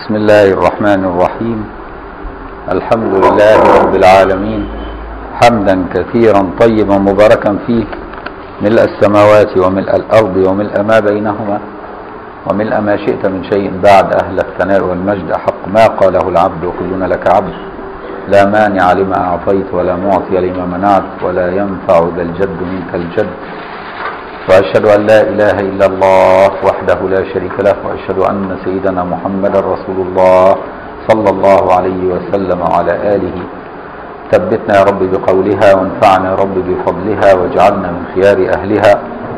بسم الله الرحمن الرحيم الحمد لله رب العالمين حمدا كثيرا طيبا مباركا فيه ملء السماوات وملء الأرض وملء ما بينهما وملء ما شئت من شيء بعد أهل الثناء والمجد حق ما قاله العبد وكلنا لك عبد لا مانع لما أعطيت ولا معطي لما منعت ولا ينفع ذا الجد منك الجد وأشهد أن لا إله إلا الله وحده لا شريك له وأشهد أن سيدنا محمدا رسول الله صلى الله عليه وسلم وعلى آله ثبتنا يا رب بقولها وانفعنا يا رب بفضلها واجعلنا من خيار أهلها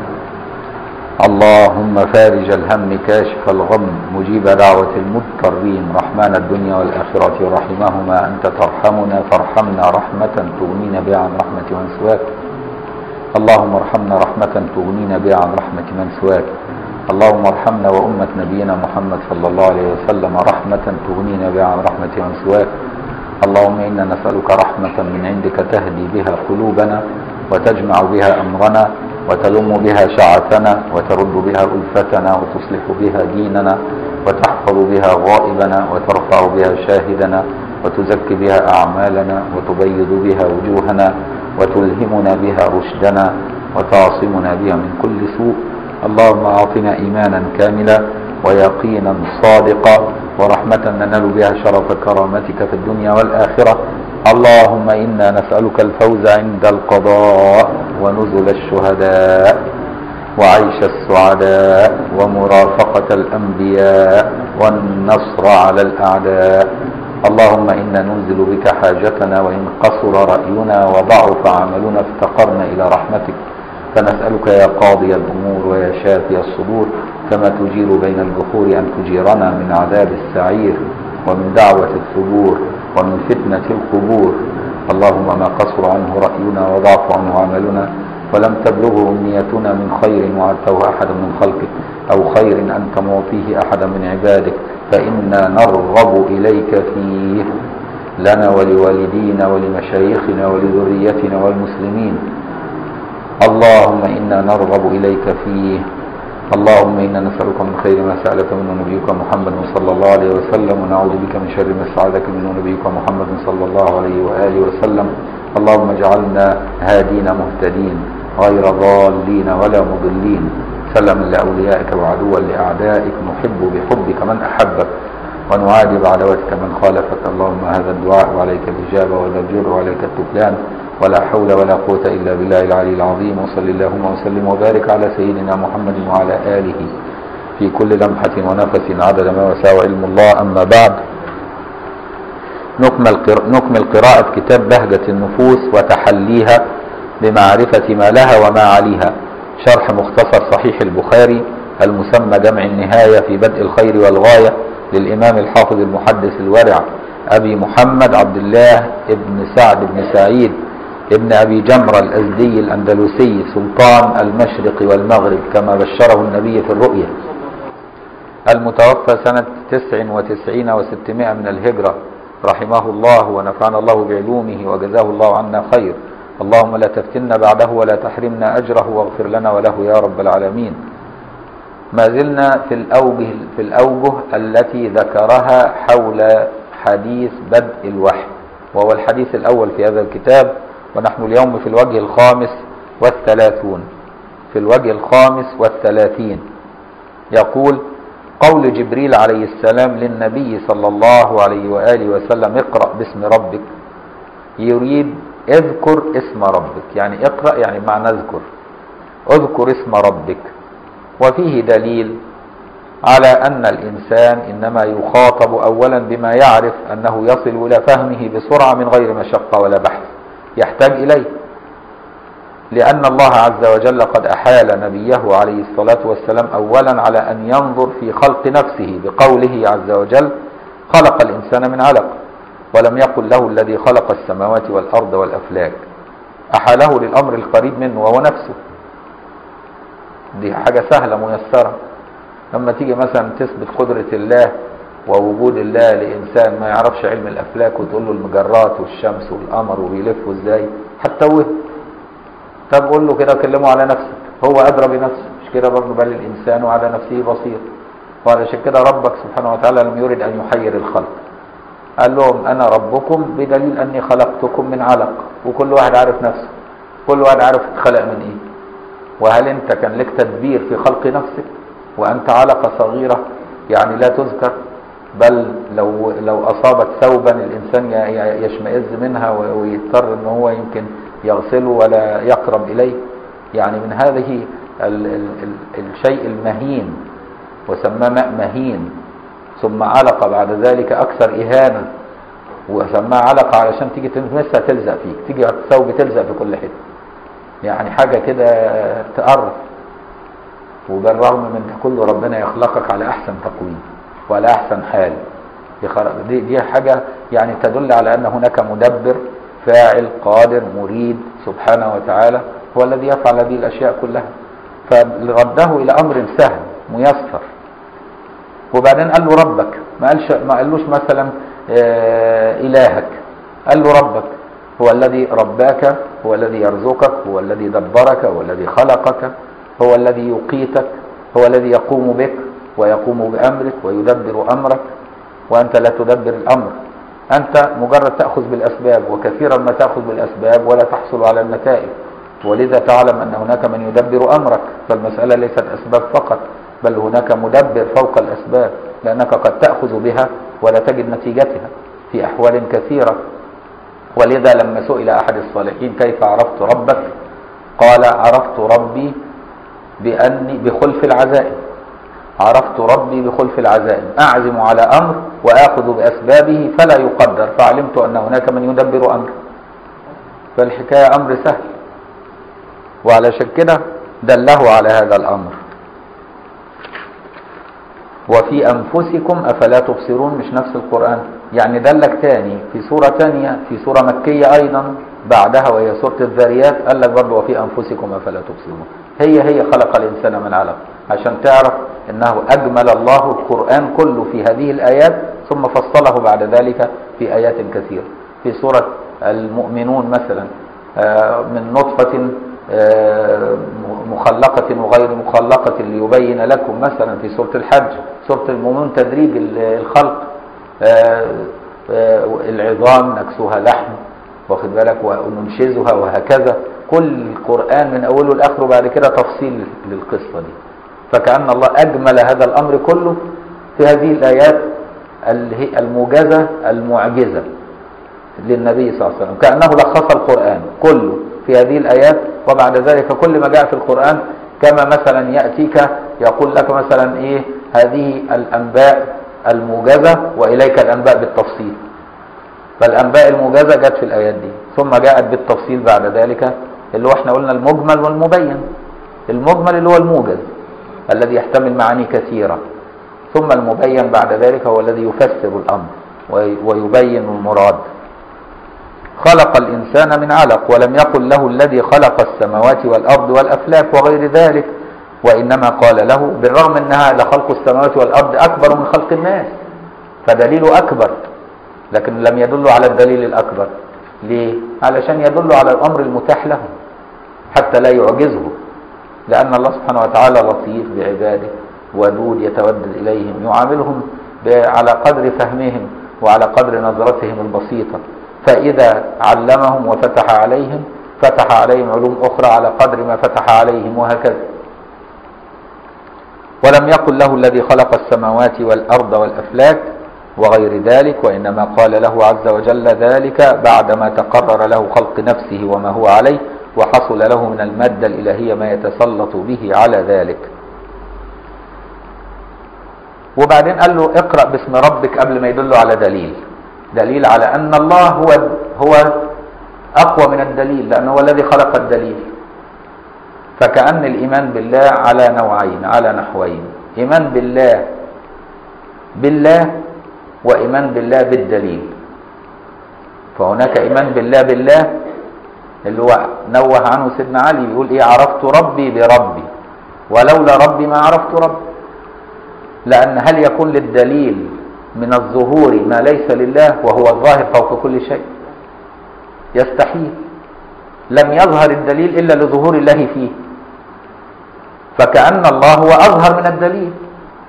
اللهم فارج الهم كاشف الغم مجيب دعوة المضطرين رحمن الدنيا والآخرة ورحمهما أنت ترحمنا فارحمنا رحمة تغنينا بها عن رحمة من سواك اللهم ارحمنا رحمة تغنينا بها عن رحمة من سواك اللهم ارحمنا وأمة نبينا محمد صلى الله عليه وسلم رحمة تغنينا بها عن رحمة من سواك اللهم إنا نسألك رحمة من عندك تهدي بها قلوبنا وتجمع بها أمرنا وتلم بها شعثنا وترد بها ألفتنا وتصلح بها ديننا وتحفظ بها غائبنا وترفع بها شاهدنا وتزكي بها أعمالنا وتبيض بها وجوهنا وتلهمنا بها رشدنا وتعصمنا بها من كل سوء اللهم أعطنا إيمانا كاملا ويقينا صادقا ورحمة ننال بها شرف كرامتك في الدنيا والآخرة اللهم إنا نسألك الفوز عند القضاء ونزل الشهداء وعيش السعداء ومرافقة الأنبياء والنصر على الأعداء اللهم إنا ننزل بك حاجتنا وإن قصر رأينا وضعف عملنا افتقرنا إلى رحمتك فنسألك يا قاضي الأمور ويا شافي الصدور كما تجير بين البحور أن تجيرنا من عذاب السعير ومن دعوة الثبور ومن فتنة القبور اللهم ما قصر عنه رأينا وضعف عنه عملنا ولم تبلغه أمنيتنا من خير وعدته أحدا من خلقك أو خير أنت معطيه أحدا من عبادك فإنا نرغب إليك فيه لنا ولوالدينا ولمشايخنا ولذريتنا والمسلمين اللهم إنا نرغب إليك فيه اللهم إنا نسألك من خير ما سألك منه نبيك محمد صلى الله عليه وسلم ونعوذ بك من شر ما استعاذك منه نبيك محمد صلى الله عليه وآله وسلم اللهم اجعلنا هادين مهتدين غير ضالين ولا مضلين سلما لأوليائك وعدوا لأعدائك نحب بحبك من أحبك ونعادي بعدوتك من خالفك اللهم هذا الدعاء وعليك الإجابة ولا الجر وعليك التكلان ولا حول ولا قوة إلا بالله العلي العظيم وصل اللهم وسلم وبارك على سيدنا محمد وعلى آله في كل لمحة ونفس عدد ما وسع علم الله أما بعد نكمل, نكمل قراءة كتاب بهجة النفوس وتحليها بمعرفة ما لها وما عليها شرح مختصر صحيح البخاري المسمى جمع النهاية في بدء الخير والغاية للإمام الحافظ المحدث الورع أبي محمد عبد الله ابن سعد بن سعيد ابن أبي جمرة الأزدي الأندلسي سلطان المشرق والمغرب كما بشره النبي في الرؤيا المتوفى سنة تسع وتسعين وستمائة من الهجرة رحمه الله ونفعنا الله بعلومه وجزاه الله عنا خير اللهم لا تفتنا بعده ولا تحرمنا أجره واغفر لنا وله يا رب العالمين ما زلنا في الأوجه, في الأوجه التي ذكرها حول حديث بدء الوحي وهو الحديث الأول في هذا الكتاب ونحن اليوم في الوجه الخامس والثلاثون في الوجه الخامس والثلاثين يقول قول جبريل عليه السلام للنبي صلى الله عليه وآله وسلم اقرأ باسم ربك يريد اذكر اسم ربك يعني اقرأ يعني معنى اذكر اذكر اسم ربك وفيه دليل على أن الإنسان إنما يخاطب أولا بما يعرف أنه يصل إلى فهمه بسرعة من غير مشقة ولا بحث يحتاج إليه لأن الله عز وجل قد أحال نبيه عليه الصلاة والسلام أولا على أن ينظر في خلق نفسه بقوله عز وجل خلق الإنسان من علق ولم يقل له الذي خلق السماوات والأرض والأفلاك أحاله للأمر القريب منه وهو نفسه دي حاجة سهلة ميسرة لما تيجي مثلا تثبت قدرة الله ووجود الله لإنسان ما يعرفش علم الأفلاك وتقول له المجرات والشمس والقمر وبيلفوا ازاي هتتوه طب قول له كده كلمه على نفسك هو أدرى بنفسه مش كده برضه بل الإنسان على نفسه بصير وعلشان كده ربك سبحانه وتعالى لم يرد أن يحير الخلق قال لهم أنا ربكم بدليل أني خلقتكم من علق وكل واحد عارف نفسه كل واحد عارف اتخلق من إيه وهل أنت كان لك تدبير في خلق نفسك وأنت علقة صغيرة يعني لا تذكر بل لو لو أصابت ثوبا الإنسان يشمئز منها ويضطر أن هو يمكن يغسله ولا يقرب إليه يعني من هذه ال ال ال الشيء المهين وسماه ماء مهين ثم علقة بعد ذلك أكثر إهانة وسماه علقة علشان تيجي تلمسها تلزق فيك تيجي الثوب تلزق في كل حتة يعني حاجة كده تقرف وبالرغم من ده كله ربنا يخلقك على أحسن تقويم وعلى أحسن حال دي, دي حاجة يعني تدل على أن هناك مدبر فاعل قادر مريد سبحانه وتعالى هو الذي يفعل هذه الأشياء كلها فرده إلى أمر سهل ميسر وبعدين قال له ربك ما قالش ما قالوش مثلا آه إلهك قال له ربك هو الذي رباك هو الذي يرزقك هو الذي دبرك هو الذي خلقك هو الذي يقيتك هو الذي يقوم بك ويقوم بأمرك ويدبر أمرك وأنت لا تدبر الأمر أنت مجرد تأخذ بالأسباب وكثيرا ما تأخذ بالأسباب ولا تحصل على النتائج ولذا تعلم أن هناك من يدبر أمرك فالمسألة ليست أسباب فقط بل هناك مدبر فوق الأسباب لأنك قد تأخذ بها ولا تجد نتيجتها في أحوال كثيرة ولذا لما سئل أحد الصالحين كيف عرفت ربك قال عرفت ربي بأني بخلف العزائم عرفت ربي بخلف العزائم أعزم على أمر وآخذ بأسبابه فلا يقدر فعلمت أن هناك من يدبر أمر فالحكاية أمر سهل وعلشان كده دله على هذا الأمر وفي أنفسكم أفلا تبصرون مش نفس القرآن يعني دلك تاني في سورة تانية في سورة مكية أيضا بعدها وهي سورة الذاريات قال لك برضه وفي أنفسكم أفلا تبصرون هي هي خلق الإنسان من علق عشان تعرف أنه أجمل الله القرآن كله في هذه الآيات ثم فصله بعد ذلك في آيات كثيرة في سورة المؤمنون مثلا من نطفة مخلقة وغير مخلقة ليبين لكم مثلا في سورة الحج سورة المؤمنون تدريج الخلق العظام نكسوها لحم واخد بالك وننشزها وهكذا كل القرآن من أوله لآخره بعد كده تفصيل للقصة دي فكأن الله أجمل هذا الأمر كله في هذه الآيات الموجزة المعجزة للنبي صلى الله عليه وسلم كأنه لخص القرآن كله في هذه الآيات وبعد ذلك كل ما جاء في القرآن كما مثلا يأتيك يقول لك مثلا إيه هذه الأنباء الموجزة وإليك الأنباء بالتفصيل فالأنباء الموجزة جت في الآيات دي ثم جاءت بالتفصيل بعد ذلك اللي هو احنا قلنا المجمل والمبين المجمل اللي هو الموجز الذي يحتمل معاني كثيرة ثم المبين بعد ذلك هو الذي يفسر الأمر ويبين المراد خلق الإنسان من علق ولم يقل له الذي خلق السماوات والأرض والأفلاك وغير ذلك وإنما قال له بالرغم أنها لخلق السماوات والأرض أكبر من خلق الناس فدليل أكبر لكن لم يدل على الدليل الأكبر ليه؟ علشان يدل على الأمر المتاح له حتى لا يعجزه لأن الله سبحانه وتعالى لطيف بعباده ودود يتودد إليهم يعاملهم على قدر فهمهم وعلى قدر نظرتهم البسيطة فإذا علمهم وفتح عليهم فتح عليهم علوم أخرى على قدر ما فتح عليهم وهكذا ولم يقل له الذي خلق السماوات والأرض والأفلاك وغير ذلك وإنما قال له عز وجل ذلك بعدما تقرر له خلق نفسه وما هو عليه وحصل له من المادة الإلهية ما يتسلط به على ذلك وبعدين قال له اقرأ باسم ربك قبل ما يدل على دليل دليل على أن الله هو هو أقوى من الدليل لأنه هو الذي خلق الدليل فكأن الإيمان بالله على نوعين على نحوين إيمان بالله بالله وإيمان بالله بالدليل فهناك إيمان بالله بالله اللي هو نوه عنه سيدنا علي يقول إيه عرفت ربي بربي ولولا ربي ما عرفت ربي لأن هل يكون للدليل من الظهور ما ليس لله وهو الظاهر فوق كل شيء يستحيل لم يظهر الدليل إلا لظهور الله فيه فكأن الله هو أظهر من الدليل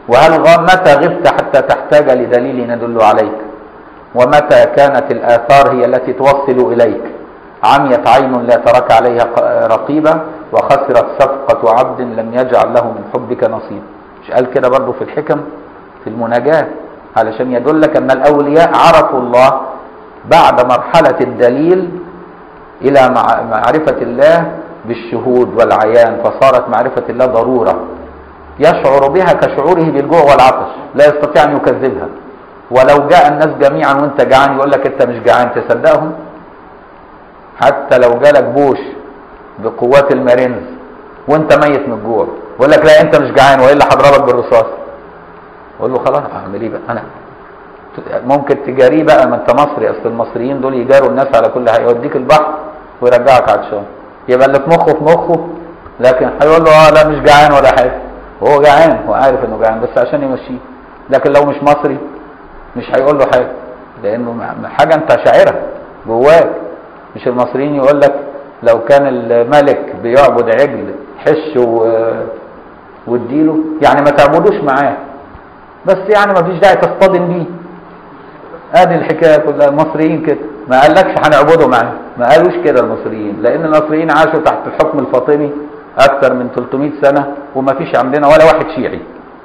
وهل غ- متى غبت حتى تحتاج لدليل يدل عليك ومتى كانت الآثار هي التي توصل إليك عميت عين لا ترك عليها ق- رقيبة وخسرت صفقة عبد لم يجعل له من حبك نصيب مش قال كده برضه في الحكم في المناجاة علشان يدلك أن الأولياء عرفوا الله بعد مرحلة الدليل إلى مع- معرفة الله بالشهود والعيان فصارت معرفة الله ضرورة يشعر بها كشعوره بالجوع والعطش لا يستطيع أن يكذبها ولو جاء الناس جميعا وانت جعان يقول لك انت مش جعان تصدقهم حتى لو جالك بوش بقوات المارينز وانت ميت من الجوع يقول لك لا انت مش جعان والا هضربك بالرصاص اقول له خلاص اعمل ايه بقى انا ممكن تجاريه بقى ما انت مصري اصل المصريين دول يجاروا الناس على كل حاجه يوديك البحر ويرجعك عطشان يبقى اللي في مخه في مخه لكن هيقول له اه لا مش جعان ولا حاجه وهو جعان هو عارف انه جعان بس عشان يمشيه لكن لو مش مصري مش هيقول له حاجه لانه م- حاجه انت شاعرها جواك مش المصريين يقول لك لو كان الملك بيعبد عجل حش و... واديله يعني ما تعبدوش معاه بس يعني ما فيش داعي تصطدم بيه ادي الحكايه كلها المصريين كده ما قالكش هنعبده معاه ما قالوش كده المصريين لان المصريين عاشوا تحت الحكم الفاطمي اكثر من 300 سنه وما فيش عندنا ولا واحد شيعي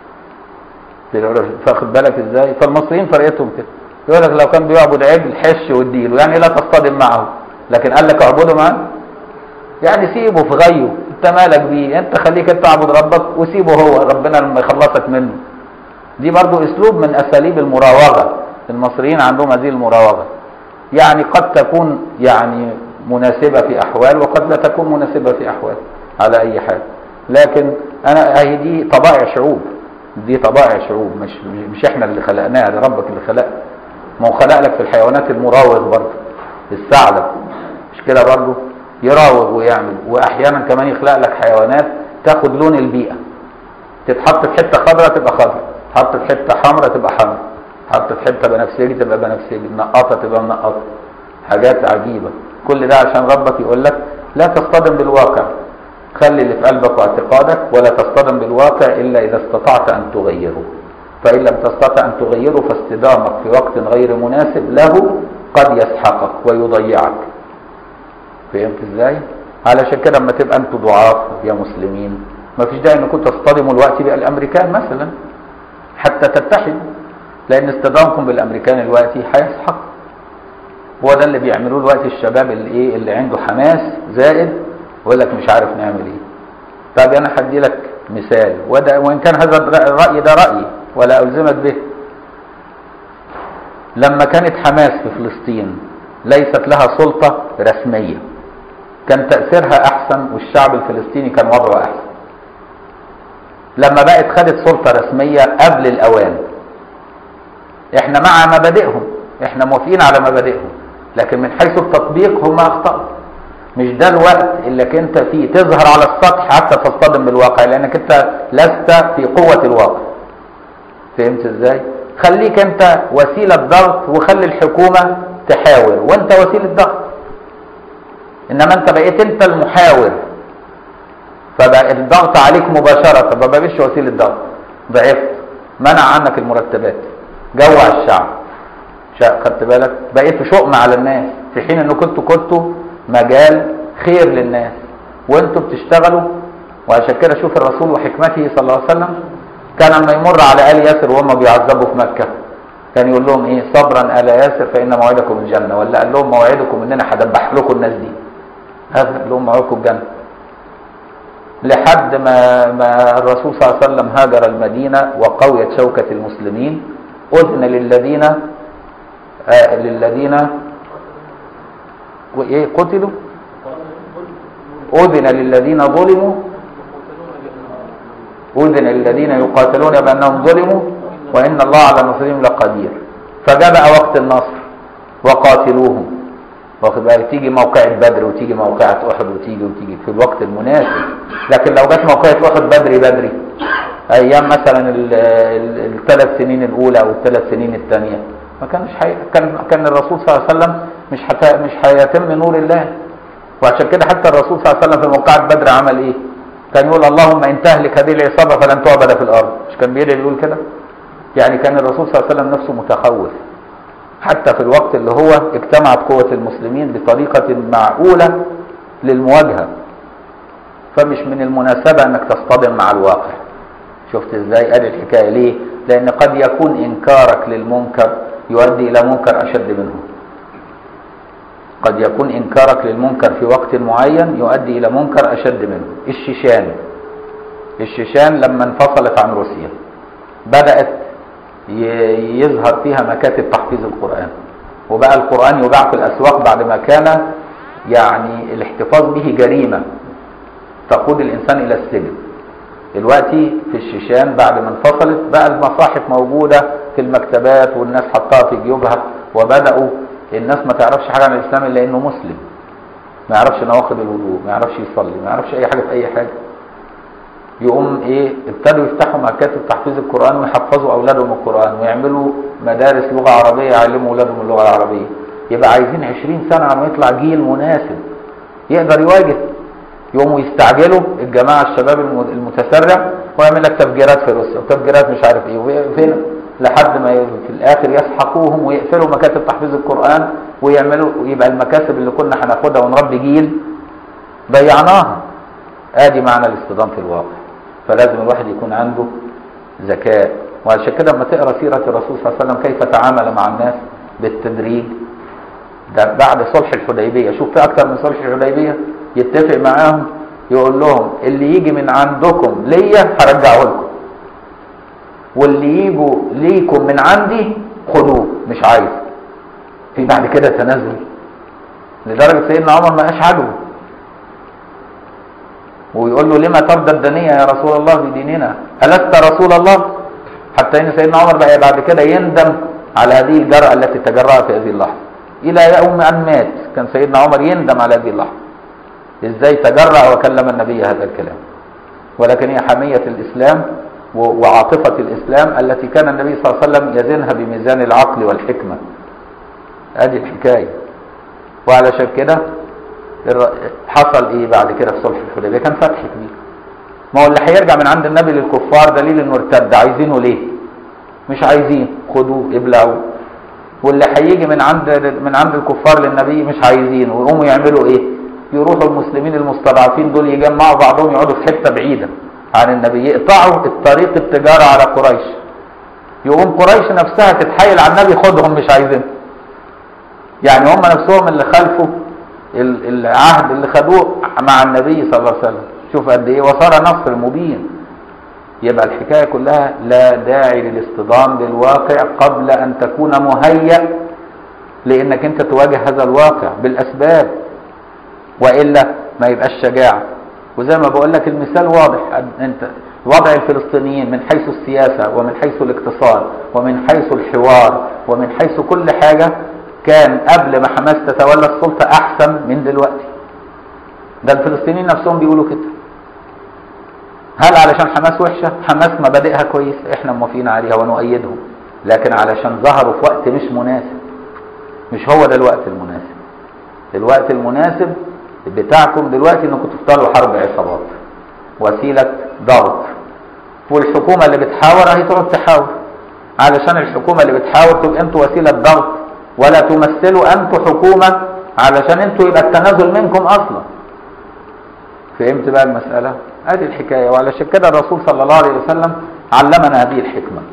فاخد بالك ازاي فالمصريين طريقتهم كده يقول لك لو كان بيعبد عجل حش واديله يعني لا تصطدم معه لكن قال لك اعبده معاه يعني سيبه في غيه انت مالك بيه انت خليك انت اعبد ربك وسيبه هو ربنا لما يخلصك منه دي برضو اسلوب من اساليب المراوغه المصريين عندهم هذه المراوغه يعني قد تكون يعني مناسبه في احوال وقد لا تكون مناسبه في احوال على اي حال لكن انا هي دي طبائع شعوب دي طبائع شعوب مش مش احنا اللي خلقناها ده ربك اللي خلقها ما هو خلق لك في الحيوانات المراوغ برضه الثعلب مش كده برضه يراوغ ويعمل واحيانا كمان يخلق لك حيوانات تاخد لون البيئه تتحط في حته خضراء تبقى خضراء تتحط في حته حمراء تبقى حمراء تتحط في حته بنفسجي تبقى بنفسجي نقطه تبقى منقطه حاجات عجيبه كل ده عشان ربك يقول لك لا تصطدم بالواقع خلي اللي في قلبك واعتقادك ولا تصطدم بالواقع الا اذا استطعت ان تغيره فان لم تستطع ان تغيره فاصطدامك في وقت غير مناسب له قد يسحقك ويضيعك فهمت ازاي علشان كده اما تبقى انتوا ضعاف يا مسلمين ما فيش داعي انكم تصطدموا الوقت بالامريكان مثلا حتى تتحدوا لان اصطدامكم بالامريكان الوقتي هيسحق هو ده اللي بيعملوه الوقت الشباب اللي ايه اللي عنده حماس زائد ويقول لك مش عارف نعمل ايه طب انا هدي لك مثال وده وان كان هذا الراي ده رايي ولا الزمك به لما كانت حماس في فلسطين ليست لها سلطه رسميه كان تاثيرها احسن والشعب الفلسطيني كان وضعه احسن لما بقت خدت سلطه رسميه قبل الاوان احنا مع مبادئهم احنا موافقين على مبادئهم لكن من حيث التطبيق هم اخطاوا مش ده الوقت اللي انت فيه تظهر على السطح حتى تصطدم بالواقع لانك انت لست في قوة الواقع فهمت ازاي خليك انت وسيلة ضغط وخلي الحكومة تحاور وانت وسيلة ضغط انما انت بقيت انت المحاور فبقى الضغط عليك مباشرة ما بقاش وسيلة ضغط ضعفت منع عنك المرتبات جوع الشعب خدت بالك بقيت شؤم على الناس في حين انكم كنتوا كنتوا مجال خير للناس وانتوا بتشتغلوا وعشان كده شوف الرسول وحكمته صلى الله عليه وسلم كان لما يمر على ال ياسر وهم بيعذبوا في مكه كان يقول لهم ايه صبرا ال ياسر فان موعدكم الجنه ولا قال لهم موعدكم ان انا هدبح لكم الناس دي هذا قال لهم موعدكم الجنه لحد ما ما الرسول صلى الله عليه وسلم هاجر المدينه وقويت شوكه المسلمين اذن للذين آه للذين وايه قتلوا اذن للذين ظلموا اذن للذين يقاتلون بانهم ظلموا وان الله على نصرهم لقدير فجاء بقى وقت النصر وقاتلوهم واخد بالك تيجي موقعة بدر وتيجي موقعة احد وتيجي وتيجي في الوقت المناسب لكن لو جت موقعة احد بدري بدري ايام مثلا الثلاث سنين الاولى او الثلاث سنين الثانيه ما كانش حي... كان كان الرسول صلى الله عليه وسلم مش حت... مش هيتم نور الله وعشان كده حتى الرسول صلى الله عليه وسلم في موقعة بدر عمل ايه؟ كان يقول اللهم ان تهلك هذه العصابه فلن تعبد في الارض مش كان بيدعي يقول كده يعني كان الرسول صلى الله عليه وسلم نفسه متخوف حتى في الوقت اللي هو اجتمعت قوة المسلمين بطريقة معقولة للمواجهة فمش من المناسبة انك تصطدم مع الواقع شفت ازاي ادي الحكاية ليه لان قد يكون انكارك للمنكر يؤدي الى منكر اشد منه قد يكون انكارك للمنكر في وقت معين يؤدي الى منكر اشد منه الشيشان الشيشان لما انفصلت عن روسيا بدأت يظهر فيها مكاتب تحفيظ القرآن وبقى القرآن يباع في الأسواق بعد ما كان يعني الاحتفاظ به جريمة تقود الإنسان إلى السجن دلوقتي في الشيشان بعد ما انفصلت بقى المصاحف موجودة في المكتبات والناس حطها في جيوبها وبدأوا الناس ما تعرفش حاجة عن الإسلام إلا إنه مسلم ما يعرفش نواقض الوضوء ما يعرفش يصلي ما يعرفش أي حاجة في أي حاجة يقوم ايه ابتدوا يفتحوا مكاتب تحفيظ القرآن ويحفظوا أولادهم القرآن ويعملوا مدارس لغة عربية يعلموا أولادهم اللغة العربية يبقى عايزين 20 سنة على ما يطلع جيل مناسب يقدر يواجه يقوموا يستعجلوا الجماعة الشباب المتسرع ويعمل لك تفجيرات في روسيا وتفجيرات مش عارف ايه وفين لحد ما في الاخر يسحقوهم ويقفلوا مكاتب تحفيظ القرآن ويعملوا يبقى المكاسب اللي كنا هناخدها ونربي جيل ضيعناها ادي معنى الاصطدام في الواقع فلازم الواحد يكون عنده ذكاء وعشان كده لما تقرا سيره الرسول صلى الله عليه وسلم كيف تعامل مع الناس بالتدريج ده بعد صلح الحديبيه شوف في اكتر من صلح الحديبيه يتفق معاهم يقول لهم اللي يجي من عندكم ليا هرجعه لكم واللي يجوا ليكم من عندي خدوه مش عايز في بعد كده تنازل لدرجه سيدنا عمر ما قاش عدو ويقول له لما ترضى الدنيا يا رسول الله بديننا ألست رسول الله حتى ان سيدنا عمر بقى بعد كده يندم على هذه الجرأة التي تجرأها في هذه اللحظة إلى يوم أن مات كان سيدنا عمر يندم على هذه اللحظة إزاي تجرأ وكلم النبي هذا الكلام ولكن هي حمية الإسلام وعاطفة الإسلام التي كان النبي صلى الله عليه وسلم يزنها بميزان العقل والحكمة هذه الحكاية وعلشان كده حصل ايه بعد كده في صلح الحديبيه كان فتح كبير ما هو اللي هيرجع من عند النبي للكفار دليل انه ارتد عايزينه ليه مش عايزين خدوه ابلعوه واللي هيجي من عند من عند الكفار للنبي مش عايزينه ويقوموا يعملوا ايه يروحوا المسلمين المستضعفين دول يجمعوا بعضهم يقعدوا في حته بعيده عن النبي يقطعوا الطريق التجاره على قريش يقوم قريش نفسها تتحايل على النبي خدهم مش عايزين يعني هم نفسهم اللي خلفوا العهد اللي خدوه مع النبي صلى الله عليه وسلم شوف قد ايه وصار نصر مبين يبقى الحكايه كلها لا داعي للاصطدام بالواقع قبل ان تكون مهيأ لانك انت تواجه هذا الواقع بالاسباب والا ما يبقاش شجاعه وزي ما بقول لك المثال واضح انت وضع الفلسطينيين من حيث السياسه ومن حيث الاقتصاد ومن حيث الحوار ومن حيث كل حاجه كان قبل ما حماس تتولى السلطة أحسن من دلوقتي ده الفلسطينيين نفسهم بيقولوا كده هل علشان حماس وحشة حماس مبادئها كويس احنا موافقين عليها ونؤيدهم لكن علشان ظهروا في وقت مش مناسب مش هو ده الوقت المناسب الوقت المناسب بتاعكم دلوقتي انكم تفضلوا حرب عصابات وسيلة ضغط والحكومة اللي بتحاور اهي تقعد تحاور علشان الحكومة اللي بتحاور تبقى انتوا وسيلة ضغط ولا تمثلوا انتوا حكومة علشان انتوا يبقى التنازل منكم اصلا فهمت بقى المسألة ادي الحكاية وعلشان كده الرسول صلى الله عليه وسلم علمنا هذه الحكمة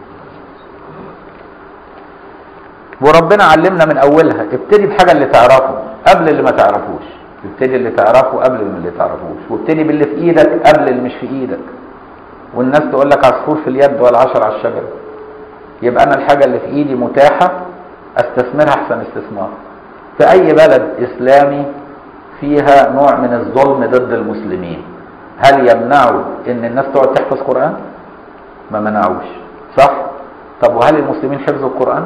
وربنا علمنا من اولها ابتدي بحاجة اللي تعرفه قبل اللي ما تعرفوش ابتدي اللي تعرفه قبل اللي تعرفوش وابتدي باللي في ايدك قبل اللي مش في ايدك والناس تقول لك عصفور في اليد ولا عشر على الشجرة يبقى انا الحاجة اللي في ايدي متاحة استثمرها احسن استثمار في اي بلد اسلامي فيها نوع من الظلم ضد المسلمين هل يمنعوا ان الناس تقعد تحفظ قرآن ما منعوش صح طب وهل المسلمين حفظوا القرآن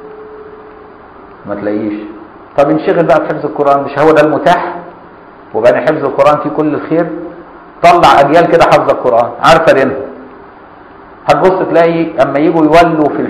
ما تلاقيش طب انشغل بقى بحفظ القرآن مش هو ده المتاح وبقى حفظ القرآن فيه كل الخير طلع اجيال كده حفظ القرآن عارفة دينها هتبص تلاقي اما يجوا يولوا في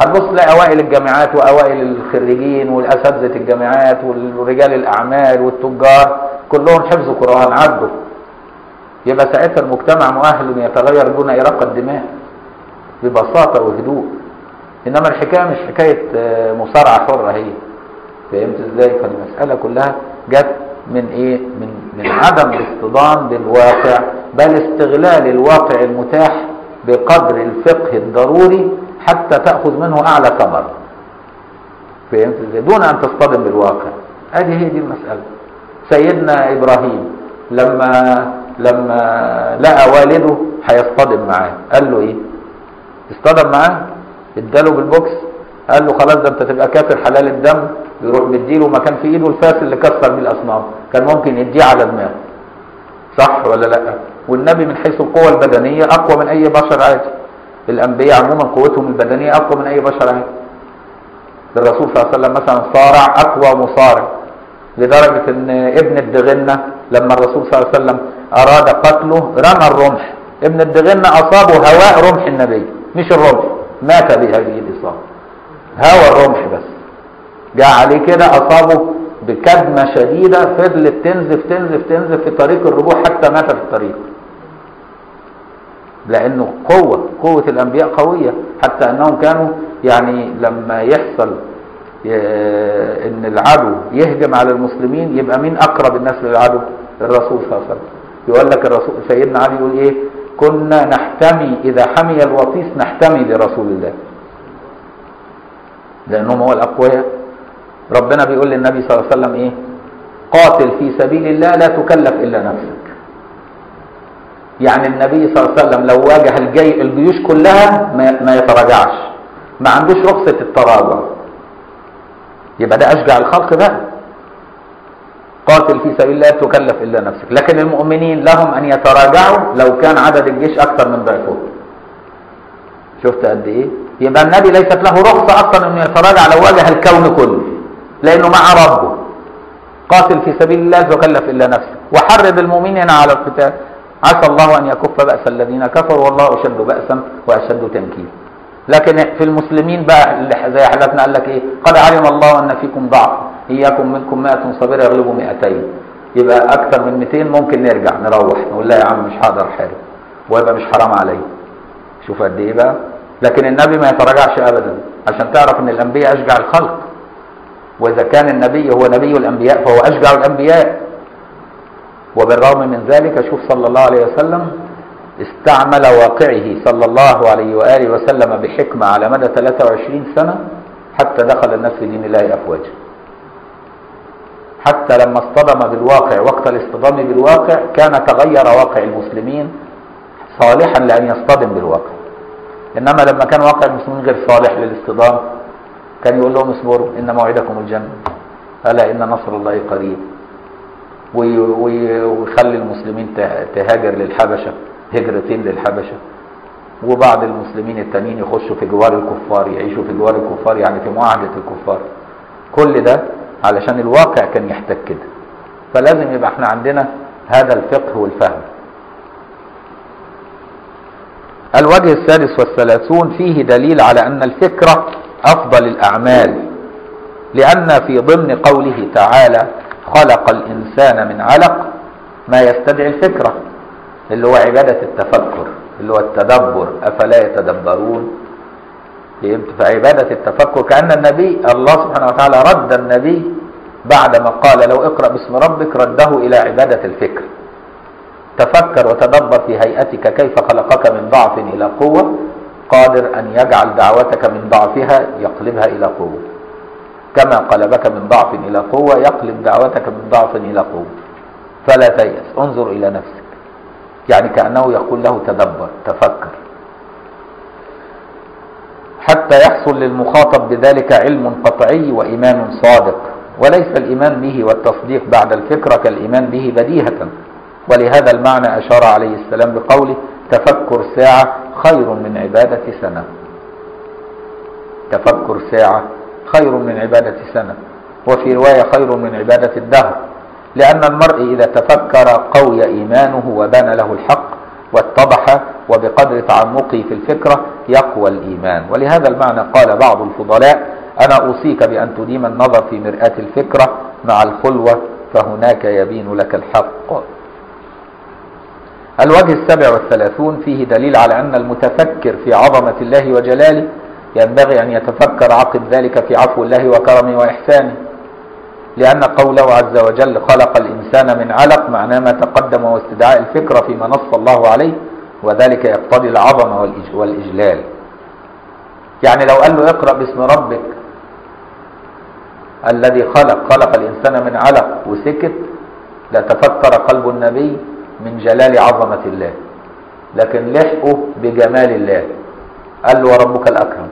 هتبص تلاقي اوائل الجامعات واوائل الخريجين والاساتذه الجامعات ورجال الاعمال والتجار كلهم حفظوا قران عدوا يبقى ساعتها المجتمع مؤهل ان يتغير دون اراقه دماء ببساطه وهدوء انما الحكايه مش حكايه آه، مصارعه حره هي فهمت ازاي فالمساله كلها جت من ايه من من عدم الاصطدام بالواقع بل استغلال الواقع المتاح بقدر الفقه الضروري حتى تاخذ منه اعلى ثمر فهمت ازاي دون ان تصطدم بالواقع هذه هي دي المساله سيدنا ابراهيم لما لما لقى والده هيصطدم معاه قال له ايه اصطدم معاه اداله بالبوكس قال له خلاص ده انت تبقى كافر حلال الدم يروح مديله مكان في ايده الفاس اللي كسر بيه الاصنام كان ممكن يديه على دماغه صح ولا لا والنبي من حيث القوة البدنية اقوى من اي بشر عادي الانبياء عموما قوتهم البدنية اقوى من اي بشر عادي الرسول صلى الله عليه وسلم مثلا صارع اقوى مصارع لدرجة ان ابن الدغنة لما الرسول صلى الله عليه وسلم اراد قتله رمى الرمح ابن الدغنة اصابه هواء رمح النبي مش الرمح مات بهذه الاصابة هوى الرمح بس جاء عليه كده اصابه بكدمة شديدة فضلت تنزف تنزف تنزف في طريق الرجوع حتى مات في الطريق لانه قوة قوة الانبياء قوية حتى انهم كانوا يعني لما يحصل ي- ان العدو يهجم على المسلمين يبقى مين اقرب الناس للعدو الرسول صلى الله عليه وسلم يقول لك الرسول سيدنا علي يقول ايه كنا نحتمي اذا حمي الوطيس نحتمي لرسول الله لانهم هو الاقوياء ربنا بيقول للنبي صلى الله عليه وسلم ايه قاتل في سبيل الله لا تكلف الا نفسك يعني النبي صلى الله عليه وسلم لو واجه الجي الجيوش كلها ما, ما يتراجعش ما عندوش رخصة التراجع يبقى ده اشجع الخلق بقى قاتل في سبيل الله لا تكلف الا نفسك لكن المؤمنين لهم ان يتراجعوا لو كان عدد الجيش اكثر من ضعفهم شفت قد ايه يبقى النبي ليست له رخصة اصلا انه يتراجع لو واجه الكون كله لانه مع ربه قاتل في سبيل الله لا تكلف الا نفسك وحرض المؤمنين على القتال عسى الله ان يكف باس الذين كفروا والله اشد باسا واشد تنكيلا لكن في المسلمين بقى اللي زي حالاتنا قال لك ايه قد علم الله ان فيكم ضعف اياكم منكم 100 صابره يغلبوا 200 يبقى اكثر من 200 ممكن نرجع نروح نقول لا يا عم مش هقدر احارب ويبقى مش حرام عليا شوف قد ايه بقى لكن النبي ما يتراجعش ابدا عشان تعرف ان الانبياء اشجع الخلق واذا كان النبي هو نبي الانبياء فهو اشجع الانبياء وبالرغم من ذلك شوف صلى الله عليه وسلم استعمل واقعه صلى الله عليه واله وسلم بحكمه على مدى 23 سنه حتى دخل الناس في دين الله افواجا حتى لما اصطدم بالواقع وقت الاصطدام بالواقع كان تغير واقع المسلمين صالحا لان يصطدم بالواقع انما لما كان واقع المسلمين غير صالح للاصطدام كان يقول لهم اصبروا ان موعدكم الجنه الا ان نصر الله قريب وي- وي- ويخلي المسلمين ته- تهاجر للحبشه هجرتين للحبشه وبعض المسلمين التانيين يخشوا في جوار الكفار يعيشوا في جوار الكفار يعني في معاهده الكفار كل ده علشان الواقع كان يحتاج كده فلازم يبقى احنا عندنا هذا الفقه والفهم الوجه السادس والثلاثون فيه دليل على أن الفكرة أفضل الأعمال لأن في ضمن قوله تعالى خلق الإنسان من علق ما يستدعي الفكرة اللي هو عبادة التفكر اللي هو التدبر أفلا يتدبرون فهمت فعبادة التفكر كأن النبي الله سبحانه وتعالى رد النبي بعدما قال لو اقرأ باسم ربك رده إلى عبادة الفكر تفكر وتدبر في هيئتك كيف خلقك من ضعف إلى قوة قادر أن يجعل دعوتك من ضعفها يقلبها إلى قوة كما قلبك من ضعف إلى قوة يقلب دعوتك من ضعف إلى قوة فلا تيأس انظر إلى نفسك يعني كأنه يقول له تدبر تفكر حتى يحصل للمخاطب بذلك علم قطعي وإيمان صادق وليس الإيمان به والتصديق بعد الفكرة كالإيمان به بديهة ولهذا المعنى أشار عليه السلام بقوله تفكر ساعة خير من عبادة سنة تفكر ساعة خير من عبادة سنة وفي رواية خير من عبادة الدهر لأن المرء إذا تفكر قوي إيمانه وبان له الحق واتضح وبقدر تعمقه في الفكرة يقوى الإيمان ولهذا المعنى قال بعض الفضلاء أنا أوصيك بأن تديم النظر في مرآة الفكرة مع الخلوة فهناك يبين لك الحق الوجه السابع والثلاثون فيه دليل على أن المتفكر في عظمة الله وجلاله ينبغي أن يتفكر عقب ذلك في عفو الله وكرمه وإحسانه لأن قوله عز وجل خلق الإنسان من علق معناه ما تقدم واستدعاء الفكرة فيما نص الله عليه وذلك يقتضي العظمة والإج- والإجلال يعني لو قال له اقرأ باسم ربك الذي خلق خلق الإنسان من علق وسكت لتفكر قلب النبي من جلال عظمة الله لكن لحقه بجمال الله قال له وربك الأكرم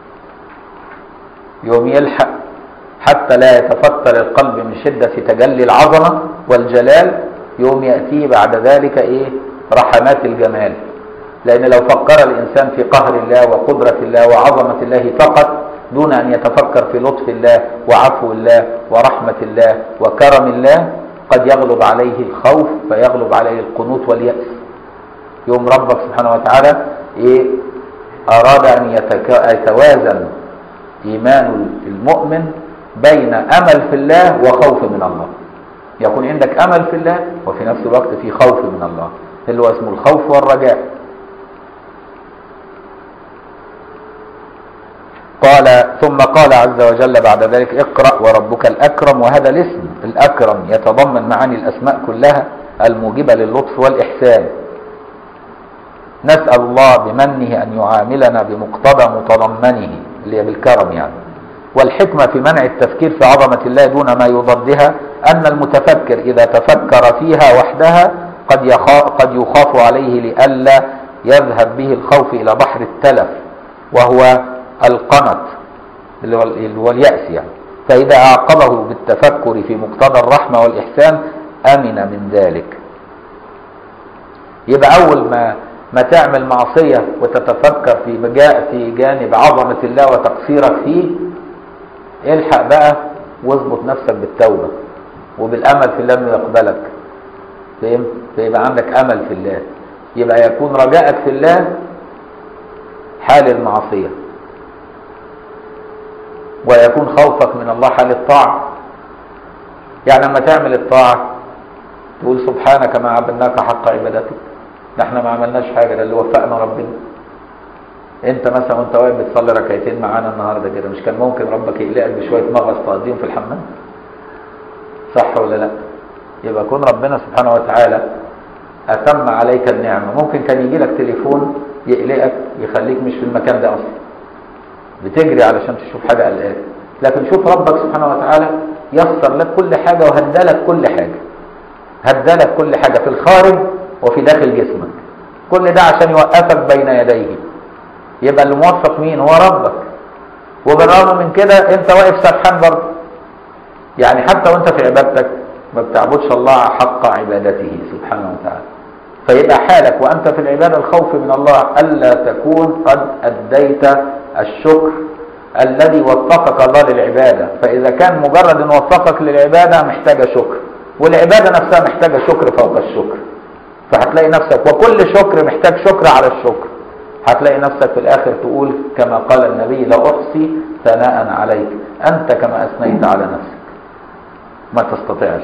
يوم يلحق حتى لا يتفكر القلب من شدة تجلي العظمة والجلال يوم يأتيه بعد ذلك إيه رحمات الجمال لأن لو فكر الإنسان في قهر الله وقدرة الله وعظمة الله فقط دون أن يتفكر في لطف الله وعفو الله ورحمة الله وكرم الله قد يغلب عليه الخوف فيغلب عليه القنوط واليأس يوم ربك سبحانه وتعالى إيه أراد أن يتك- يتوازن إيمان المؤمن بين أمل في الله وخوف من الله يكون عندك أمل في الله وفي نفس الوقت في خوف من الله اللي هو اسمه الخوف والرجاء قال ثم قال عز وجل بعد ذلك اقرأ وربك الأكرم وهذا الاسم الأكرم يتضمن معاني الأسماء كلها الموجبة للطف والإحسان نسأل الله بمنه أن يعاملنا بمقتضى متضمنه اللي هي بالكرم يعني والحكمة في منع التفكير في عظمة الله دون ما يضدها أن المتفكر إذا تفكر فيها وحدها قد يخاف, قد يخاف عليه لئلا يذهب به الخوف إلى بحر التلف وهو القنط اللي هو اللي هو اليأس يعني فإذا أعقبه بالتفكر في مقتضى الرحمة والإحسان أمن من ذلك يبقى أول ما ما تعمل معصية وتتفكر في مجاء في جانب عظمة الله وتقصيرك فيه الحق بقى واظبط نفسك بالتوبة وبالأمل في الله انه يقبلك فهمت؟ فيبقى عندك أمل في الله يبقى يكون رجائك في الله حال المعصية ويكون خوفك من الله حال الطاعة يعني لما تعمل الطاعة تقول سبحانك ما عبدناك حق عبادتك ده احنا ما عملناش حاجة ده اللي وفقنا ربنا انت مثلا وانت واقف بتصلي ركعتين معانا النهارده كده مش كان ممكن ربك يقلقك بشويه مغص تقضيهم في الحمام صح ولا لا يبقى كون ربنا سبحانه وتعالى اتم عليك النعمه ممكن كان يجي لك تليفون يقلقك يخليك مش في المكان ده اصلا بتجري علشان تشوف حاجه قلقاك لكن شوف ربك سبحانه وتعالى يسر لك كل حاجه وهدى لك كل حاجه هدى لك كل حاجه في الخارج وفي داخل جسمك كل ده عشان يوقفك بين يديه يبقى اللي موفق مين هو ربك وبالرغم من كده انت واقف سرحان برضه يعني حتى وانت في عبادتك ما بتعبدش الله حق عبادته سبحانه وتعالى فيبقى حالك وانت في العباده الخوف من الله الا تكون قد اديت الشكر الذي وفقك الله للعباده فاذا كان مجرد ان وفقك للعباده محتاجه شكر والعباده نفسها محتاجه شكر فوق الشكر فهتلاقي نفسك وكل شكر محتاج شكر على الشكر هتلاقي نفسك في الاخر تقول كما قال النبي لا احصي ثناء عليك انت كما اثنيت على نفسك ما تستطيعش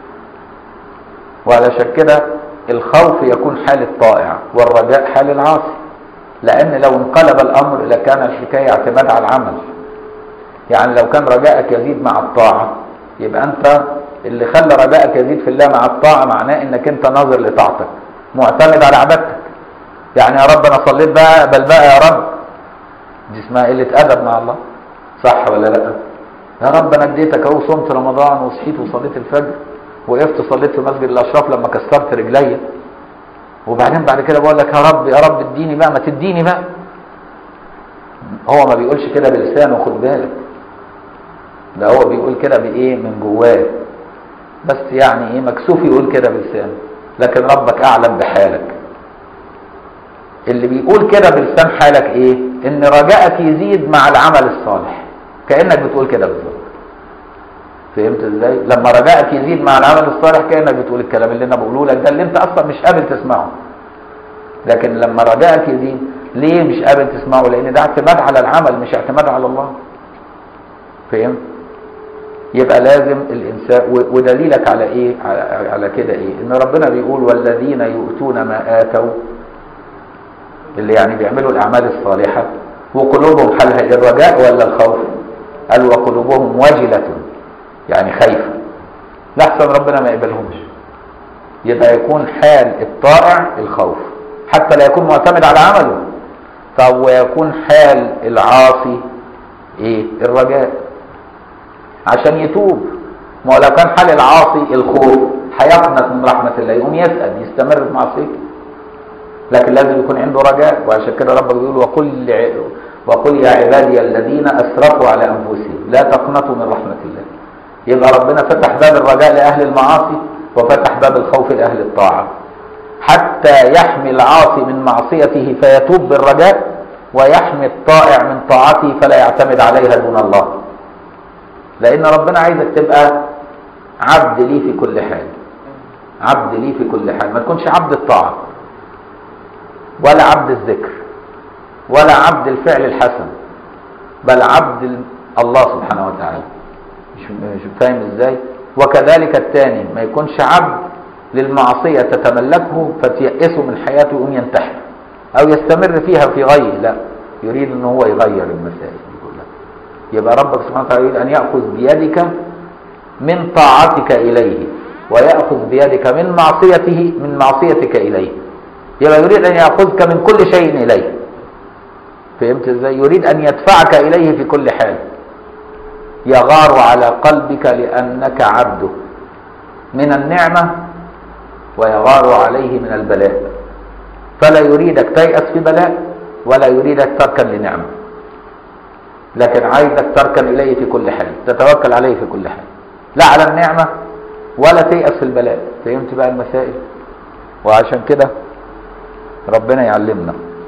وعلشان كده الخوف يكون حال الطائع والرجاء حال العاصي لان لو انقلب الامر لكان الحكايه اعتماد على العمل يعني لو كان رجائك يزيد مع الطاعه يبقى انت اللي خلى رجائك يزيد في الله مع الطاعه معناه انك انت ناظر لطاعتك معتمد على عبادتك يعني يا رب انا صليت بقى بل بقى يا رب دي اسمها قله ادب مع الله صح ولا لا يا رب انا اديتك اهو صمت رمضان وصحيت وصليت الفجر وقفت صليت في مسجد الاشراف لما كسرت رجليا وبعدين بعد كده بقول لك يا رب يا رب اديني بقى ما تديني بقى هو ما بيقولش كده بلسانه خد بالك ده هو بيقول كده بايه من جواه بس يعني ايه مكسوف يقول كده بلسانه لكن ربك اعلم بحالك اللي بيقول كده بلسان حالك ايه ان رجائك يزيد مع العمل الصالح كانك بتقول كده بالظبط فهمت ازاي لما رجائك يزيد مع العمل الصالح كانك بتقول الكلام اللي انا بقوله لك ده اللي انت اصلا مش قابل تسمعه لكن لما رجائك يزيد ليه مش قابل تسمعه لان ده اعتماد على العمل مش اعتماد على الله فهمت يبقى لازم الانسان و- ودليلك على ايه على, على كده ايه ان ربنا بيقول والذين يؤتون ما اتوا اللي يعني بيعملوا الاعمال الصالحه وقلوبهم حالها إيه؟ الرجاء ولا الخوف قال وقلوبهم وجله يعني خايفه لحسن ربنا ما يقبلهمش يبقى يكون حال الطائع الخوف حتى لا يكون معتمد على عمله طب ويكون حال العاصي ايه الرجاء عشان يتوب ما هو لو كان حال العاصي الخوف هيقنط من رحمة الله يقوم يسأل يستمر في معصيته لكن لازم يكون عنده رجاء وعشان كده ربك بيقول وقل ع- وقل يا عبادي الذين اسرفوا على انفسهم لا تقنطوا من رحمة الله يبقى ربنا فتح باب الرجاء لأهل المعاصي وفتح باب الخوف لأهل الطاعة حتى يحمي العاصي من معصيته فيتوب بالرجاء ويحمي الطائع من طاعته فلا يعتمد عليها دون الله لأن ربنا عايزك تبقى عبد ليه في كل حال عبد ليه في كل حال ما تكونش عبد الطاعة ولا عبد الذكر ولا عبد الفعل الحسن بل عبد ال- الله سبحانه وتعالى مش مش فاهم ازاي وكذلك الثاني ما يكونش عبد للمعصية تتملكه فتيأسه من حياته يقوم ينتحر أو يستمر فيها في غيه لا يريد أن هو يغير المسائل دي كلها يبقى ربك سبحانه وتعالى يريد أن يأخذ بيدك من طاعتك إليه ويأخذ بيدك من معصيته من معصيتك إليه يبقى يريد أن يأخذك من كل شيء إليه فهمت ازاي يريد أن يدفعك إليه في كل حال يغار على قلبك لأنك عبده من النعمة ويغار عليه من البلاء فلا يريدك تيأس في بلاء ولا يريدك تركا لنعمة لكن عايزك تركن إليه في كل حال تتوكل عليه في كل حال لا على النعمة ولا تيأس في البلاء فهمت بقى المسائل وعشان كده ربنا يعلمنا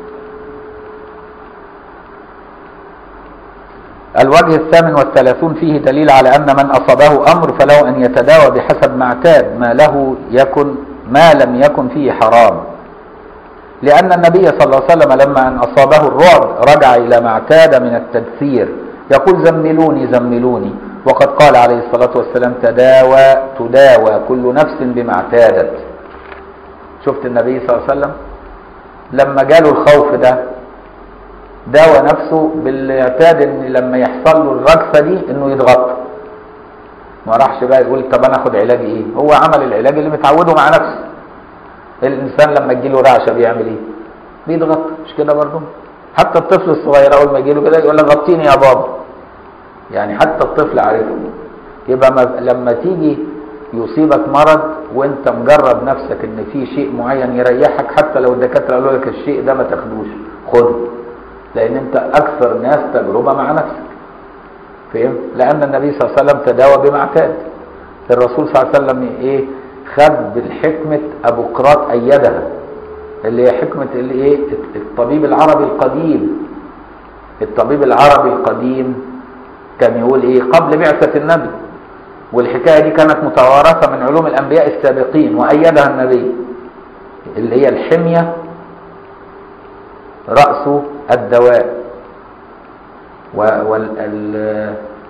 الوجه الثامن والثلاثون فيه دليل على أن من أصابه أمر فله أن يتداوى بحسب ما اعتاد ما له يكن ما لم يكن فيه حرام لأن النبي صلى الله عليه وسلم لما أن أصابه الرعب رجع إلى ما اعتاد من التدثير يقول زملوني زملوني وقد قال عليه الصلاة والسلام تداوى تداوى كل نفس بما اعتادت شفت النبي صلى الله عليه وسلم لما جاله الخوف ده داوى نفسه باللي اعتاد ان لما يحصل له الرجفه دي انه يتغطى ما راحش بقى يقول طب انا اخد علاجي ايه هو عمل العلاج اللي متعوده مع نفسه الانسان لما تجيله رعشه بيعمل ايه بيتغطى مش كده برضه حتى الطفل الصغير اول ما يجيله كده يقول لك غطيني يا بابا يعني حتى الطفل عارفه يبقى ما لما تيجي يصيبك مرض وانت مجرب نفسك ان في شيء معين يريحك حتى لو الدكاتره قالوا لك الشيء ده ما تاخدوش خده لان انت اكثر ناس تجربه مع نفسك فهمت لان النبي صلى الله عليه وسلم تداوى بما اعتاد الرسول صلى الله عليه وسلم ايه خد بالحكمه ابو قراط ايدها اللي هي حكمه اللي ايه الطبيب العربي القديم الطبيب العربي القديم كان يقول ايه قبل بعثه النبي والحكايه دي كانت متوارثه من علوم الانبياء السابقين وايدها النبي اللي هي الحميه رأس الدواء وال ال-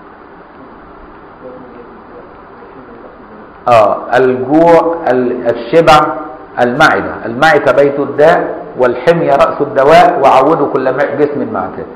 آه الجوع ال- الشبع المعدة المعدة بيت الداء والحمية رأس الدواء وعودوا كل م- جسم معتاد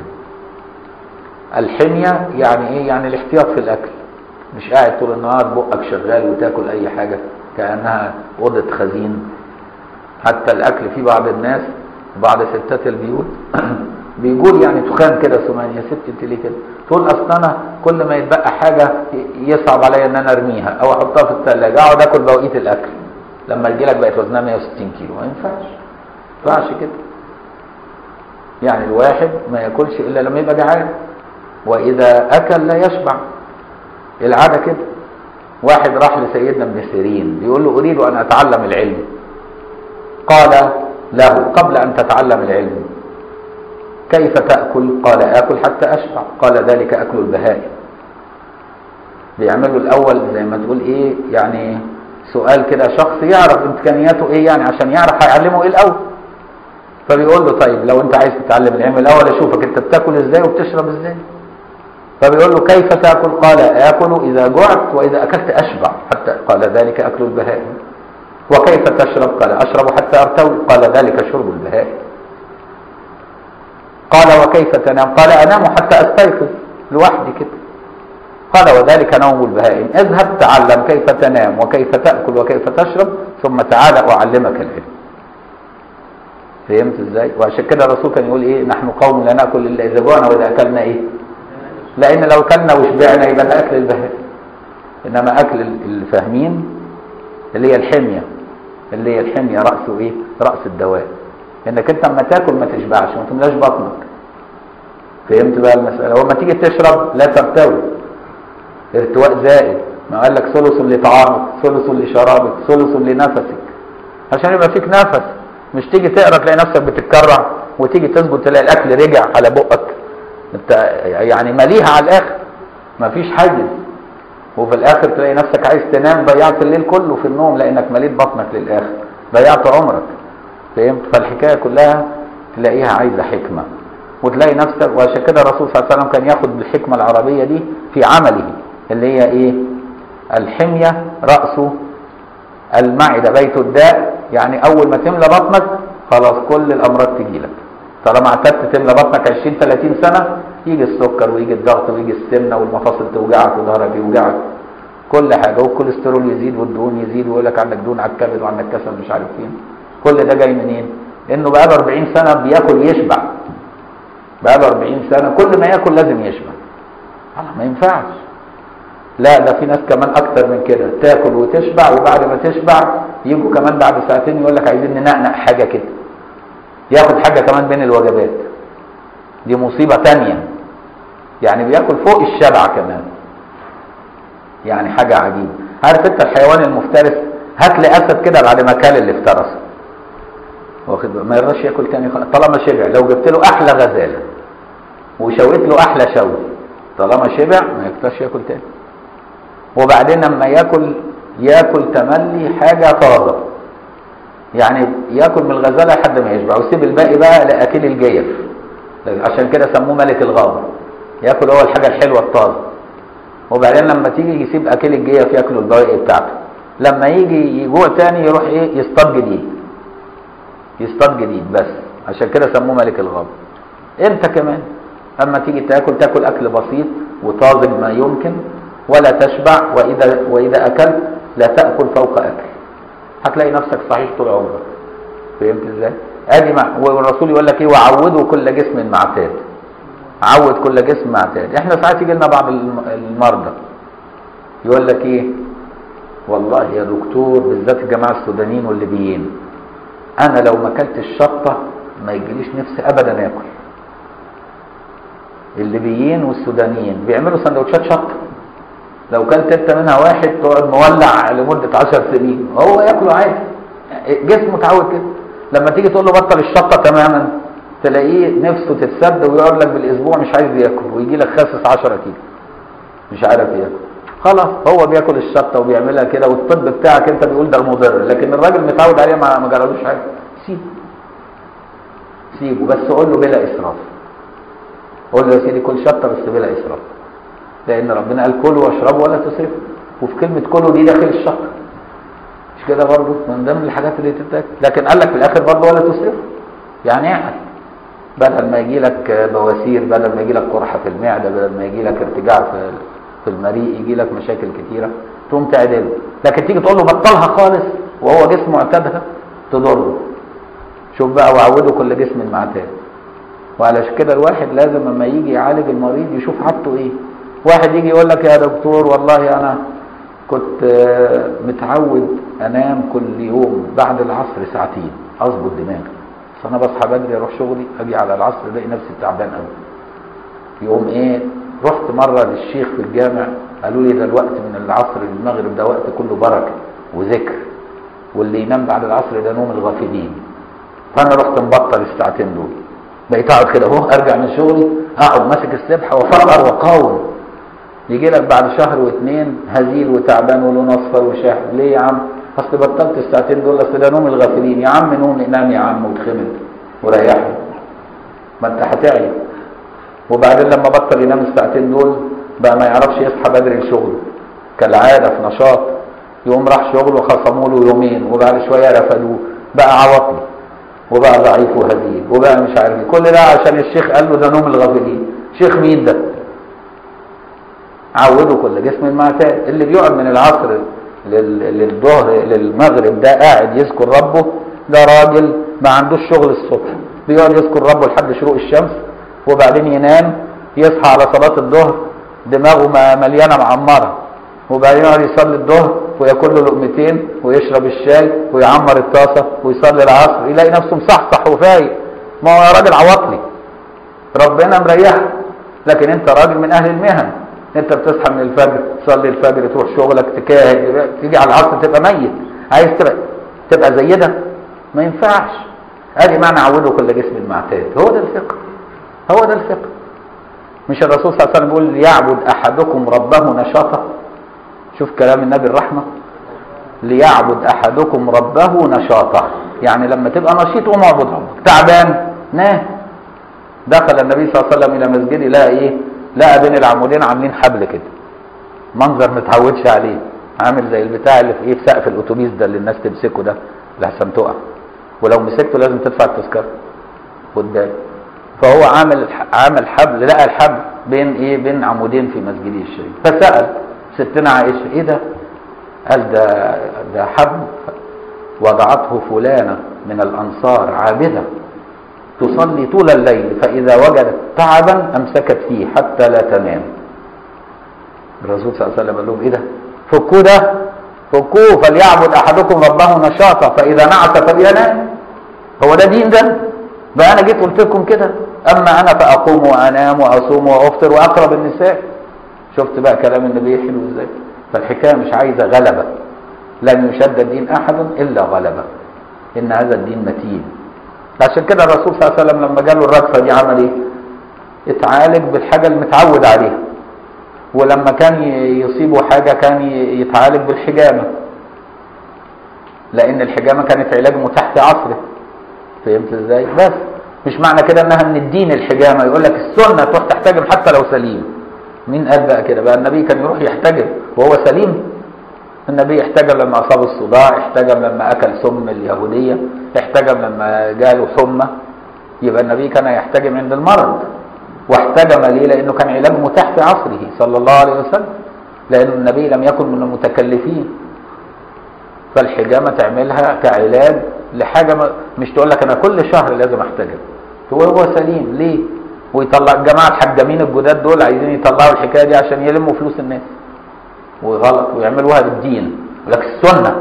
الحمية يعني ايه يعني الاحتياط في الاكل مش قاعد طول النهار بقك شغال وتاكل اي حاجة كأنها أوضة خزين حتى الاكل في بعض الناس بعض ستات البيوت بيقول يعني تخان كده سمان يا ست انت ليه كده تقول اصل انا كل ما يتبقى حاجه يصعب عليا ان انا ارميها او احطها في الثلاجه اقعد اكل بقيه الاكل لما يجي لك بقت وزنها 160 كيلو ما ينفعش ما ينفعش كده يعني الواحد ما ياكلش الا لما يبقى جعان واذا اكل لا يشبع العاده كده واحد راح لسيدنا ابن سيرين بيقول له اريد ان اتعلم العلم قال له قبل أن تتعلم العلم كيف تأكل قال آكل حتى أشبع قال ذلك أكل البهائم بيعملوا الأول زي ما تقول إيه يعني سؤال كده شخص يعرف إمكانياته إيه يعني عشان يعرف هيعلمه إيه الأول فبيقول له طيب لو انت عايز تتعلم العلم الاول اشوفك انت بتاكل ازاي وبتشرب ازاي فبيقول له كيف تاكل قال اكل اذا جعت واذا اكلت اشبع حتى قال ذلك اكل البهائم وكيف تشرب قال اشرب حتى ارتوي قال ذلك شرب البهائم قال وكيف تنام قال انام حتى استيقظ لوحدي كده قال وذلك نوم البهائم اذهب تعلم كيف تنام وكيف تاكل وكيف تشرب ثم تعال اعلمك العلم فهمت ازاي وعشان كده الرسول كان يقول ايه نحن قوم لا ناكل الا اذا جوعنا واذا اكلنا ايه لان لو كلنا وشبعنا يبقى ده اكل البهائم انما اكل الفاهمين اللي هي الحميه اللي هي الحميه راسه ايه راس الدواء انك انت اما تاكل ما تشبعش ما تملاش بطنك فهمت بقى المساله ولما تيجي تشرب لا ترتوي ارتواء زائد ما قال لك ثلث لطعامك ثلث لشرابك ثلث لنفسك عشان يبقى فيك نفس مش تيجي تقرا تلاقي نفسك بتتكرع وتيجي تظبط تلاقي الاكل رجع على بقك انت يعني مليها على الاخر مفيش حاجز وفي الاخر تلاقي نفسك عايز تنام ضيعت الليل كله في النوم لانك مليت بطنك للاخر ضيعت عمرك فهمت فالحكايه كلها تلاقيها عايزه حكمه وتلاقي نفسك وعشان كده الرسول صلى الله عليه وسلم كان ياخد بالحكمه العربيه دي في عمله اللي هي ايه الحميه راسه المعده بيت الداء يعني اول ما تملى بطنك خلاص كل الامراض تجي لك طالما اعتدت تملى بطنك 20 30 سنه يجي السكر ويجي الضغط ويجي السمنه والمفاصل توجعك وظهرك يوجعك كل حاجه والكوليسترول يزيد والدهون يزيد ويقول لك عندك دهون على الكبد وعندك كسل مش عارف فين كل ده جاي منين؟ انه بقاله 40 سنه بياكل يشبع بقاله 40 سنه كل ما ياكل لازم يشبع ما ينفعش لا ده في ناس كمان اكتر من كده تاكل وتشبع وبعد ما تشبع يجوا كمان بعد ساعتين يقول لك عايزين ننقنق حاجه كده ياخد حاجه كمان بين الوجبات دي مصيبه تانية يعني بياكل فوق الشبع كمان يعني حاجه عجيبه عارف انت الحيوان المفترس هات لي اسد كده بعد ما كل اللي افترسه واخد ما يرضاش ياكل تاني طالما شبع لو جبت له احلى غزاله وشويت له احلى شوي طالما شبع ما يقدرش ياكل تاني وبعدين لما ياكل ياكل تملي حاجه طازه يعني ياكل من الغزاله لحد ما يشبع ويسيب الباقي بقى لاكل الجيف عشان كده سموه ملك الغابه ياكل هو الحاجه الحلوه الطازه وبعدين لما تيجي يسيب اكل الجيف ياكل البواقي بتاعته لما يجي يجوع تاني يروح ايه يصطاد جديد يصطاد جديد بس عشان كده سموه ملك الغابه انت كمان اما تيجي تاكل تاكل اكل بسيط وطازج ما يمكن ولا تشبع واذا واذا اكلت لا تاكل فوق اكل هتلاقي نفسك صحيح طول عمرك فهمت ازاي ادي مع والرسول يقول لك ايه وعودوا كل جسم معتاد عود كل جسم معتاد احنا ساعات يجي لنا بعض المرضى يقول لك ايه والله يا دكتور بالذات الجماعه السودانيين والليبيين انا لو ما اكلتش الشطه ما يجيليش نفسي ابدا اكل الليبيين والسودانيين بيعملوا سندوتشات شطه لو كلت انت منها واحد تقعد مولع لمده 10 سنين هو ياكله عادي جسمه اتعود كده لما تيجي تقول له بطل الشطه تماما تلاقيه نفسه تتسد ويقعد لك بالاسبوع مش عايز ياكل ويجي لك خاسس 10 كيلو مش عارف ياكل خلاص هو بياكل الشطه وبيعملها كده والطب بتاعك انت بيقول ده مضر لكن الراجل متعود عليه ما ما جرالوش حاجه سيبه سيبه بس قول له بلا اسراف قول له يا سيدي كل شطه بس بلا اسراف لان ربنا قال كلوا واشربوا ولا تسرفوا وفي كلمه كلوا دي داخل الشطه مش كده برضه من ضمن الحاجات اللي تتاكل لكن قال لك في الاخر برضه ولا تسرفوا يعني اعقل بدل ما يجي لك بواسير بدل ما يجي لك قرحه في المعده بدل ما يجي لك ارتجاع في في المريء يجي لك مشاكل كتيره تقوم تعدله لكن تيجي تقول له بطلها خالص وهو جسمه اعتادها تضره شوف بقى وعوده كل جسم معتاد وعلشان كده الواحد لازم لما يجي يعالج المريض يشوف حاجته ايه واحد يجي يقول لك يا دكتور والله انا كنت متعود انام كل يوم بعد العصر ساعتين اظبط دماغي بس انا بصحى بدري اروح شغلي اجي على العصر الاقي نفسي تعبان قوي يقوم ايه رحت مره للشيخ في الجامع قالوا لي ده الوقت من العصر للمغرب ده وقت كله بركه وذكر واللي ينام بعد العصر ده نوم الغافلين فانا رحت مبطل الساعتين دول بقيت اقعد كده اهو ارجع من شغلي اقعد ماسك السبحه وافكر واقاوم يجي لك بعد شهر واثنين هزيل وتعبان ولون اصفر وشاحب ليه يا عم اصل بطلت الساعتين دول اصل ده نوم الغافلين يا عم نوم نام يا عم وتخمد وريحه ما انت هتعيا وبعدين لما بطل ينام الساعتين دول بقى ما يعرفش يصحى بدري لشغله كالعاده في نشاط يقوم راح شغله خصموا له يومين وبعد شويه رفدوه بقى عواطلي وبقى ضعيف وهزيل وبقى مش عارف ايه كل ده عشان الشيخ قال له ده نوم الغافلين شيخ مين ده عودوا كل جسم المعتاد اللي بيقعد من العصر لل- للظهر للمغرب ده قاعد يذكر ربه ده راجل ما عندوش شغل الصبح بيقعد يذكر ربه لحد شروق الشمس وبعدين ينام يصحى على صلاة الظهر دماغه ما- مليانة معمرة وبعدين يقعد يصلي الظهر وياكل له لقمتين ويشرب الشاي ويعمر الطاسة ويصلي العصر يلاقي نفسه مصحصح وفايق ما هو راجل عواطلي ربنا مريحك لكن انت راجل من اهل المهن انت بتصحى من الفجر تصلي الفجر تروح شغلك تكاهد تيجي على العصر تبقى ميت عايز تبقى تبقى زي ده ما ينفعش ادي معنى عوده كل جسم المعتاد هو ده الفقه هو ده الفقه مش الرسول صلى الله عليه وسلم بيقول ليعبد احدكم ربه نشاطا شوف كلام النبي الرحمه ليعبد احدكم ربه نشاطا يعني لما تبقى نشيط قوم اعبد ربك تعبان نام دخل النبي صلى الله عليه وسلم الى مسجده لقى ايه لقى بين العمودين عاملين حبل كده منظر ما تعودش عليه عامل زي البتاع اللي في ايه في سقف الاتوبيس ده اللي الناس تمسكه ده لحسن تقع ولو مسكته لازم تدفع التذكره خد بالك فهو عامل عامل حبل لقى الحبل بين ايه بين عمودين في مسجده الشريف فسال ستنا عائشه ايه ده قال ده ده حبل وضعته فلانه من الانصار عابده تصلي طول الليل فإذا وجدت تعبا أمسكت فيه حتى لا تنام الرسول صلى الله عليه وسلم قال لهم إيه ده فكوا ده فكوه فليعبد أحدكم ربه نشاطا فإذا نعس فلينام هو ده دين ده بقى أنا جيت قلت لكم كده أما أنا فأقوم وأنام وأصوم وأفطر وأقرب النساء شفت بقى كلام النبي حلو إزاي فالحكاية مش عايزة غلبة لن يشد الدين أحد إلا غلبة إن هذا الدين متين عشان كده الرسول صلى الله عليه وسلم لما جاله الرجفه دي عمل ايه؟ اتعالج بالحاجه المتعود عليها ولما كان ي- يصيبه حاجه كان ي- يتعالج بالحجامه لان الحجامه كانت علاج متاح في عصره فهمت ازاي؟ بس مش معنى كده انها من الدين الحجامه يقول لك السنه تروح تحتجم حتى لو سليم مين قال بقى كده بقى النبي كان يروح يحتجم وهو سليم النبي احتجم لما اصابه الصداع احتجم لما اكل سم اليهوديه احتجم لما جاله حمى يبقى النبي كان يحتجم عند المرض واحتجم ليه لانه كان علاج متاح في عصره صلى الله عليه وسلم لان النبي لم يكن من المتكلفين فالحجامه تعملها كعلاج لحاجه ما- مش تقول لك انا كل شهر لازم احتجم هو هو سليم ليه ويطلع الجماعه الحجامين الجداد دول عايزين يطلعوا الحكايه دي عشان يلموا فلوس الناس وغلط ويعملوها بالدين لك السنة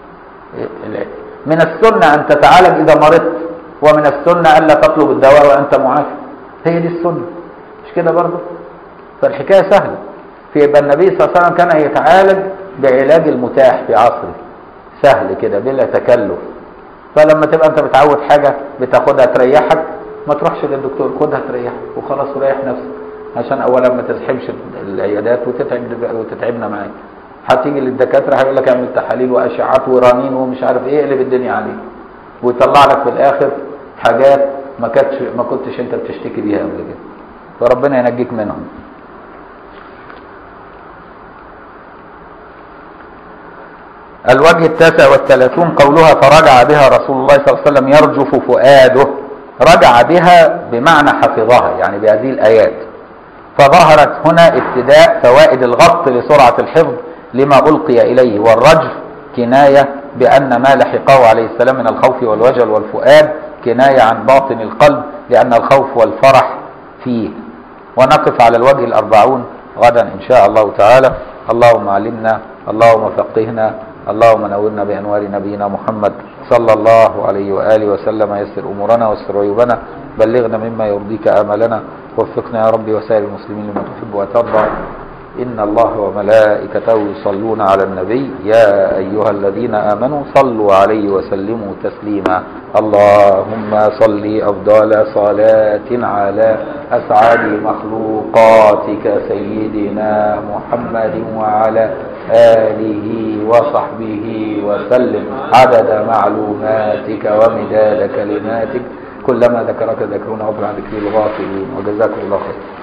من السنة أن تتعالج إذا مرضت ومن السنة ألا تطلب الدواء وأنت معافى هي دي السنة مش كده برضه فالحكاية سهلة فيبقى النبي صلى الله عليه وسلم كان يتعالج بعلاج المتاح في عصره سهل كده بلا تكلف فلما تبقى انت متعود حاجة بتاخدها تريحك ما تروحش للدكتور خدها تريحك وخلاص وريح نفسك عشان اولا ما تزحمش العيادات وتتعب وتتعبنا معاك هتيجي للدكاتره هيقول لك اعمل تحاليل واشعات ورنين ومش عارف ايه اقلب الدنيا عليك ويطلع لك في الاخر حاجات ما كانتش ما كنتش انت بتشتكي بيها قبل كده فربنا ينجيك منهم الوجه التاسع والثلاثون قولها فرجع بها رسول الله صلى الله عليه وسلم يرجف فؤاده رجع بها بمعنى حفظها يعني بهذه الآيات فظهرت هنا ابتداء فوائد الغط لسرعة الحفظ لما ألقي إليه والرجف كناية بأن ما لحقه عليه السلام من الخوف والوجل والفؤاد كناية عن باطن القلب لأن الخوف والفرح فيه ونقف على الوجه الأربعون غدا إن شاء الله تعالى اللهم علمنا اللهم فقهنا اللهم نورنا بأنوار نبينا محمد صلى الله عليه وآله وسلم يسر أمورنا واستر عيوبنا بلغنا مما يرضيك آملنا وفقنا يا ربي وسائر المسلمين لما تحب وترضى إن الله وملائكته يصلون على النبي يا أيها الذين آمنوا صلوا عليه وسلموا تسليما اللهم صل أفضل صلاة على أسعد مخلوقاتك سيدنا محمد وعلى آله وصحبه وسلم عدد معلوماتك ومداد كلماتك كلما ذكرك ذاكرون غفر عن ذكري الغافلين وجزاكم الله خير